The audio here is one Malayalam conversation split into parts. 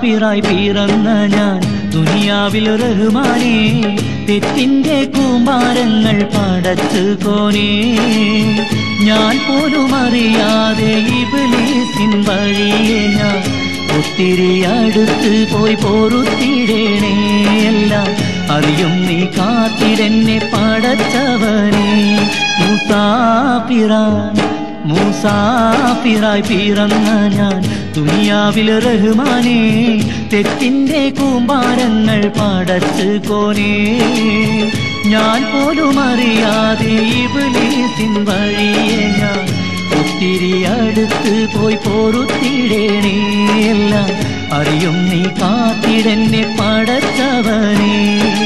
മുസാഫിറായി പിറന്ന ഞാൻ ദുനിയാവിൽ റഹ്മാനെ തെറ്റിന്റെ കൂമ്പാരങ്ങൾ പടച്ചു കോനേ ഞാൻ പോലും അറിയാതെ ഇബിലീസിൻ വഴിയെ ഞാൻ ഒത്തിരി അടുത്ത് പോയി പോറുത്തിടേണേ എല്ലാം അറിയും നീ കാത്തിടെന്നെ പടച്ചവനെ മുസാഫിറായി മൂസാഫിറായി പിറന്ന ഞാൻ ദുനിയാവിൽ റഹ്മാനെ തെറ്റിന്റെ കൂമ്പാരങ്ങൾ പടച്ച് കോനേ ഞാൻ പോലും അറിയാതെ ഇബിലീസിൻ വഴിയെ ഞാൻ ഒത്തിരി അടുത്ത് പോയി പോറുത്തിടേണേ എല്ലാം അറിയും നീ കാത്തിടെന്നെ പടച്ചവനേ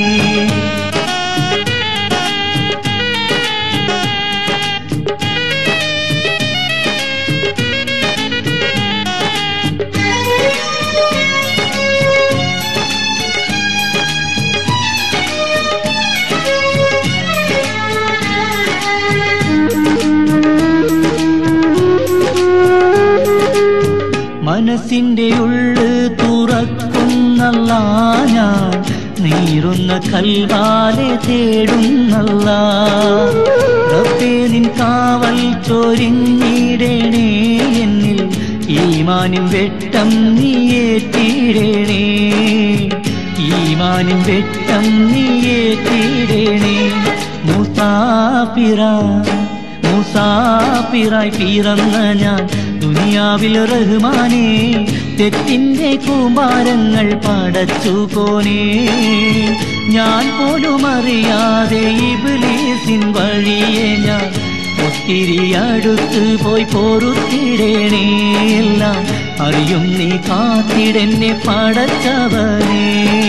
മനസ്സിന്റെ ഉള്ള് തുറക്കുന്നല്ല ഞാൻ നീറുന്ന കൽവാലെ തേടുന്നല്ല റബ്ബേ നിൻ കാവൽ ചൊരിഞ്ഞിടണേ എന്നിൽ ഈമാനിൻ വെട്ടം നീയേറ്റിടണേ ഈമാനിൻ വെട്ടം നീയേറ്റിടണേ മുസാഫിറ മുസാഫിറായി പിറന്ന ഞാൻ ദുനിയാവിൽ റഹ്മാനെ തെറ്റിന്റെ കൂമ്പാരങ്ങൾ പടച്ചു കോനേ ഞാൻ പോലും അറിയാതെ ഇബിലീസിൻ വഴിയെ ഞാൻ ഒത്തിരി അടുത്ത് പോയി പോറുത്തിടേണേ എല്ലാം അറിയും നീ കാത്തിടെന്നെ പടച്ചവനേ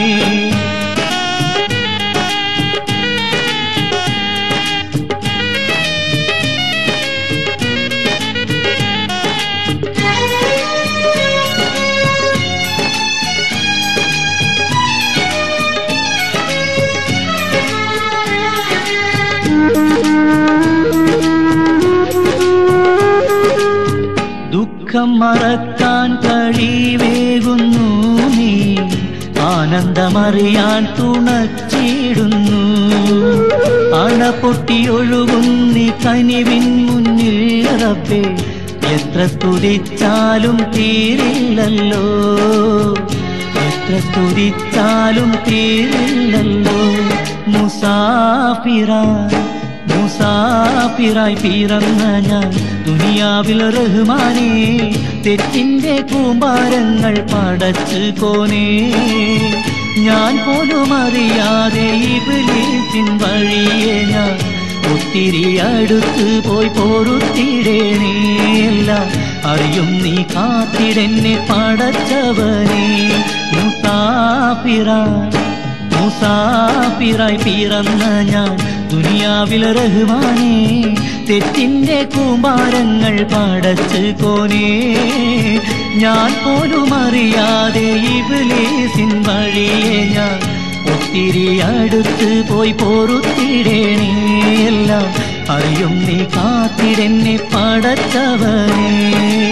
ദുഃഖം മറക്കാൻ കഴിവേകുന്നു നീ ആനന്ദമറിയാൻ തുണച്ചിടുന്നു അണ പൊട്ടിയൊഴുകുന്നി കനിവിൻ മുന്നിൽ റബ്ബേ എത്ര സ്തുതിച്ചാലും തീരില്ലല്ലോ എത്ര സ്തുതിച്ചാലും തീരില്ലല്ലോ മുസാഫിറായി മുസാഫിറായി പിറന്ന ഞാൻ ദുനിയാവിൽ റഹ്മാനെ തെറ്റിന്റെ കൂമ്പാരങ്ങൾ പടച്ച് കോനേ ഞാൻ പോലും അറിയാതെ ഇബിലീസിൻ വഴിയെ ഞാൻ ഒത്തിരി അടുത്ത് പോയി പോറുത്തിടേണേ എല്ലാം അറിയും നീ കാത്തിടെന്നെ പടച്ചവനെ മുസാഫിറായി മുസാഫിറായി പിറന്ന ഞാൻ ദുനിയാവിൽ റഹ്മാനെ തെറ്റിന്റെ കൂമ്പാരങ്ങൾ പടച്ച് കോനേ ഞാൻ പോലും അറിയാതെ ഇബിലീസിൻ വഴിയെ ഞാൻ ഒത്തിരി അടുത്ത് പോയി പോറുത്തിടേണേ എല്ലാം അറിയും നീ കാത്തിടെന്നെ പടച്ചവനേ